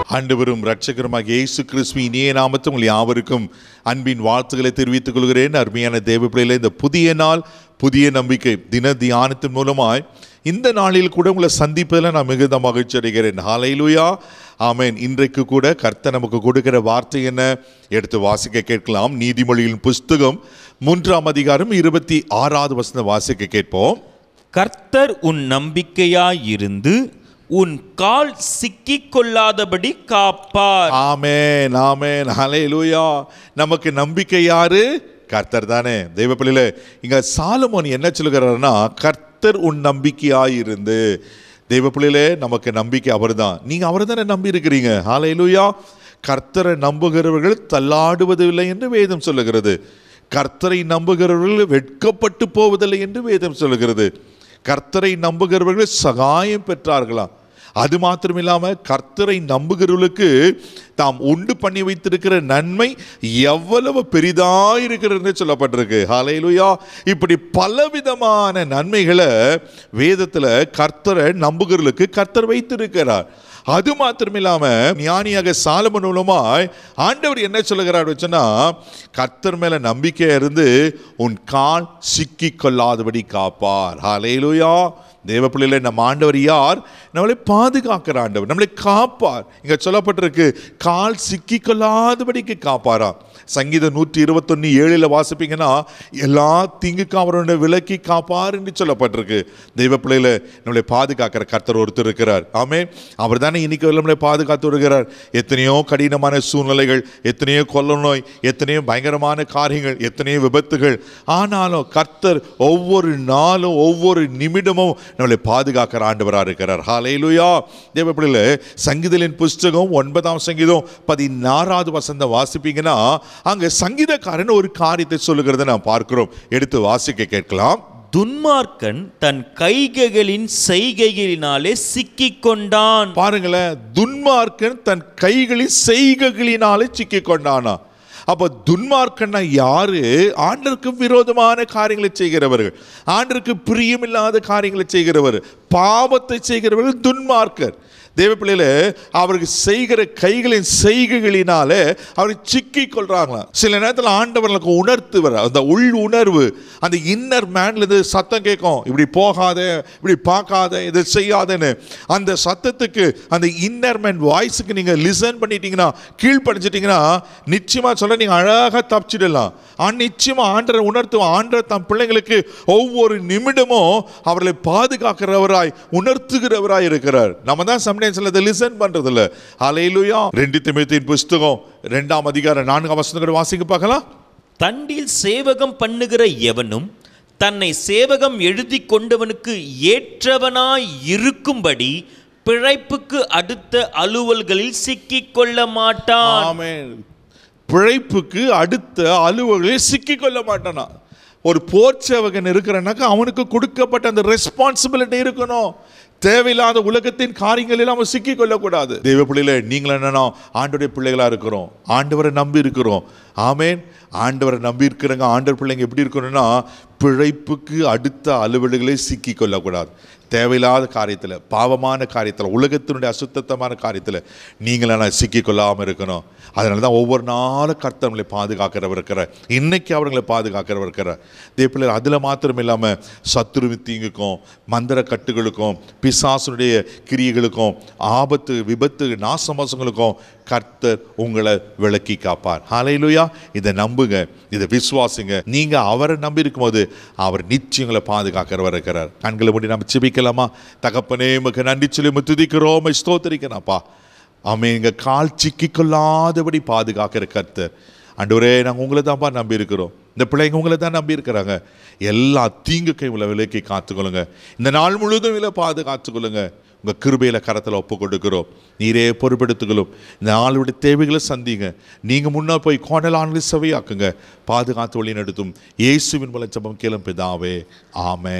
ஆண்டவரும் இரட்சகருமாக இயேசு கிறிஸ்து இனிய நாமத்தில் உங்கள் யாவருக்கும் அன்பின் வாழ்த்துக்களை தெரிவித்துக் கொள்கிறேன் அருமையான தேவ பிள்ளைகளே இந்த புதிய நாள் புதிய நம்பிக்கை தின தியானத்தின் மூலமாய் இந்த நாளில் கூட உங்களை சந்திப்பதில் நான் மிகுந்த மகிழ்ச்சி அடைகிறேன் ஹalleluya ஆமென் இன்றைக்கு கூட கர்த்தர் நமக்கு கொடுக்கிற வார்த்தை என்ன எடுத்து வாசிக்க கேட்கலாம் நீதிமொழியின் புஸ்தகம் மூன்றாம் அதிகாரம் இருபத்தி ஆறாவது வசன வாசிக்க கேட்போம் கர்த்தர் உன் நம்பிக்கையாயிருந்து உன் கால் சிக்கிக் கொள்ளாதபடி காப்பார் ஆமென் ஆமென் ஹalleluya நமக்கு நம்பிக்கை யாரு கர்த்தர் தானே தெய்வ பிள்ளையில இங்க சாலமோன் என்ன சொல்லுகிறாருன்னா கர்த்தர் உன் நம்பிக்கையாயிருந்து தெய்வ பிள்ளையிலே நமக்கு நம்பிக்கை அவர்தான் நீங்க அவரை தானே நம்பி இருக்கிறீங்க ஹalleluya கர்த்தரை நம்புகிறவர்கள் தள்ளாடுவதில்லை என்று வேதம் சொல்லுகிறது கர்த்தரை நம்புகிறவர்கள் வெட்கப்பட்டு போவதில்லை என்று வேதம் சொல்லுகிறது கர்த்தரை நம்புகிறவர்கள் சகாயம் பெற்றார்களாம் அது மாத்திரம் இல்லாம கர்த்தரை நம்புகிறவர்களுக்கு தாம் உண்டு பண்ணி வைத்திருக்கிற நன்மை எவ்வளவு பெரிதாய் இருக்கிறது சொல்லப்பட்டிருக்கு ஹalleluya இப்படி பலவிதமான நன்மைகளை வேதத்துல கர்த்தரை நம்புகிறவர்களுக்கு கர்த்தர் வைத்திருக்கிறார் அது மாத்திரம் இல்லாம ஞானியாக சாலமன் மூலமாய் ஆண்டவர் என்ன சொல்லுகிறார் வச்சுன்னா கர்த்தர் மேல நம்பிக்கை இருந்து உன் கால் சிக்கி கொள்ளாதபடி காப்பார் ஹalleluya தேவ பிள்ளைகளை நம்ம ஆண்டவர் யார் நம்மளை பாதுகாக்கிற ஆண்டவர் நம்மளை காப்பார் இங்க சொல்லப்பட்டிருக்கு கால் சிக்கி கொள்ளாதபடிக்கு காப்பாரா சங்கீதம் நூற்றி இருபத்தொன்னு ஏழில் வாசிப்பீங்கன்னா எல்லா தீங்குக்கும் அவருடைய விலக்கி காப்பார் என்று சொல்லப்பட்டிருக்கு தெய்வ பிள்ளையில நம்மளை பாதுகாக்கிற கர்த்தர் ஒருத்தர் இருக்கிறார் ஆமே அவர் தானே இன்னைக்கு நம்மளை பாதுகாத்து வருகிறார் எத்தனையோ கடினமான சூழ்நிலைகள் எத்தனையோ கொல்ல நோய் எத்தனையோ பயங்கரமான காரியங்கள் எத்தனையோ விபத்துகள் ஆனாலும் கர்த்தர் ஒவ்வொரு நாளும் ஒவ்வொரு நிமிடமும் நம்மளை பாதுகாக்கிற ஆண்டவராக இருக்கிறார் ஹalleluya தேவ பிள்ளையில சங்கீதலின் புஸ்தகம் ஒன்பதாம் சங்கீதம் பதினாறாவது வசந்தம் வாசிப்பீங்கன்னா அங்க சங்கீதக்காரன் ஒரு காரியத்தை சொல்லுகிறத நான் பார்க்கிறோம் எடுத்து வாசிக்க கேட்கலாம் துன்மார்க்கன் தன் கைகளின் செய்கைகளினாலே சிக்கிக் கொண்டான் பாருங்களேன் துன்மார்க்கன் தன் கைகளில் செய்கைகளினாலே சிக்கிக் கொண்டானா அப்ப துன்மார்க்கன்னா யாரு ஆண்டருக்கு விரோதமான காரியங்களை செய்கிறவர்கள் ஆண்டருக்கு பிரியமில்லாத காரியங்களை செய்கிறவர் பாவத்தை செய்கிறவர்கள் துன்மார்க்கர் தேவ பிள்ளையில அவருக்கு செய்கிற கைகளின் செய்கைகளினாலே அவர் சிக்கி கொள்றாங்களாம் சில நேரத்தில் ஆண்டவர்களுக்கு உணர்த்துவர் அந்த உள் உணர்வு அந்த இன்னர் மேன்ல இருந்து சத்தம் கேட்கும் இப்படி போகாத இப்படி பார்க்காத இதை செய்யாதன்னு அந்த சத்தத்துக்கு அந்த இன்னர் மேன் வாய்ஸுக்கு நீங்க லிசன் பண்ணிட்டீங்கன்னா கீழ்ப்படிச்சிட்டீங்கன்னா நிச்சயமா சொல்ல நீங்க அழகாக தப்பிச்சிடலாம் ஆ நிச்சயமா ஆண்டரை உணர்த்துவோம் ஆண்டர் தம் பிள்ளைங்களுக்கு ஒவ்வொரு நிமிடமும் அவர்களை பாதுகாக்கிறவராய் உணர்த்துகிறவராய் இருக்கிறார் நம்ம தான் சம்டைம்ஸ்ல அதை லிசன் பண்றது இல்ல அலையிலுயா ரெண்டு திமுத்தின் புஸ்தகம் ரெண்டாம் அதிகாரம் நான்காம் வசனங்கள் வாசிக்க பார்க்கலாம் தண்டில் சேவகம் பண்ணுகிற எவனும் தன்னை சேவகம் எழுதி கொண்டவனுக்கு ஏற்றவனாய் இருக்கும்படி பிழைப்புக்கு அடுத்த அலுவல்களில் சிக்கிக் கொள்ள மாட்டான் ஆமென் பிழைப்புக்கு அடுத்த அலுவலில் சிக்கிக் கொள்ள மாட்டானா ஒரு போர்ச்சேவகன் இருக்கிறனாக்கா அவனுக்கு கொடுக்கப்பட்ட அந்த ரெஸ்பான்சிபிலிட்டி இருக்கணும் தேவையில்லாத உலகத்தின் காரியங்களில் அவன் சிக்கிக் கொள்ளக்கூடாது தெய்வ பிள்ளையில நீங்கள் என்னன்னா ஆண்டோடைய பிள்ளைகளா இருக்கிறோம் ஆண்டவரை நம்பி இருக்கிறோம் ஆமேன் ஆண்டவரை நம்பி இருக்கிறவங்க ஆண்டவர் பிள்ளைங்க எப்படி இருக்கணும்னா பிழைப்புக்கு அடுத்த அலுவல்களை சிக்கிக் கொள்ளக்கூடாது தேவையில்லாத காரியத்தில் பாவமான காரியத்தில் உலகத்தினுடைய அசுத்தமான காரியத்தில் நீங்கள சிக்கிக் கொள்ளாமல் இருக்கணும் அதனால தான் ஒவ்வொரு நாளும் கர்த்தவங்களை பாதுகாக்கிறவர் இருக்கிறார் இன்னைக்கு அவர்களை பாதுகாக்கிறவர் இருக்கிறார் இதே பிள்ளை அதில் மாத்திரம் இல்லாமல் சத்துரு தீங்குக்கும் மந்திர கட்டுகளுக்கும் பிசாசுடைய கிரியைகளுக்கும் ஆபத்து விபத்து நாசமாசங்களுக்கும் கர்த்தர் உங்களை விளக்கி காப்பார் ஹalleluya இதை நம்புங்க இதை விசுவாசிங்க நீங்க அவரை நம்பி இருக்கும்போது அவர் நிச்சயங்களை பாதுகாக்கிறவர் இருக்கிறார் கண்களை மூடி நம்ம சிபிக்கலாமா தகப்பனே உமக்கு நன்றி சொல்லி உம்மை துதிக்கிறோம் உம்மை ஸ்தோத்திரிக்கிறோம்ப்பா ஆமே எங்க கால் சிக்கி கொள்ளாதபடி பாதுகாக்கிற கர்த்தர் ஆண்டவரே நாங்கள் உங்களை தான்ப்பா நம்பி இருக்கிறோம் இந்த பிள்ளைங்க உங்களை தான் நம்பி இருக்கிறாங்க எல்லா தீங்குக்கை உங்களை விலக்கி காத்துக்கொள்ளுங்க இந்த நாள் முழுதும் இதில் பாதுகாத்துக்கொள்ளுங்க உங்கள் கிருபையில் கரத்தில் ஒப்பு கொடுக்கிறோம் நீரே பொறுப்பெடுத்துக்கணும் இந்த நாளுடைய தேவைகளை சந்திங்க நீங்கள் முன்னே போய் கோணலான்களை செவையாக்குங்க பாதுகாத்து வழி நடத்தும் இயேசுவின் மூலம் ஜெபம் கேளும் பிதாவே ஆமே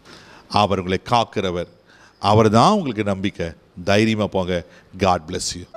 அவர் உங்களை காக்கிறவர் அவர் தான் உங்களுக்கு நம்பிக்கை தைரியமாக போங்க காட் bless யூ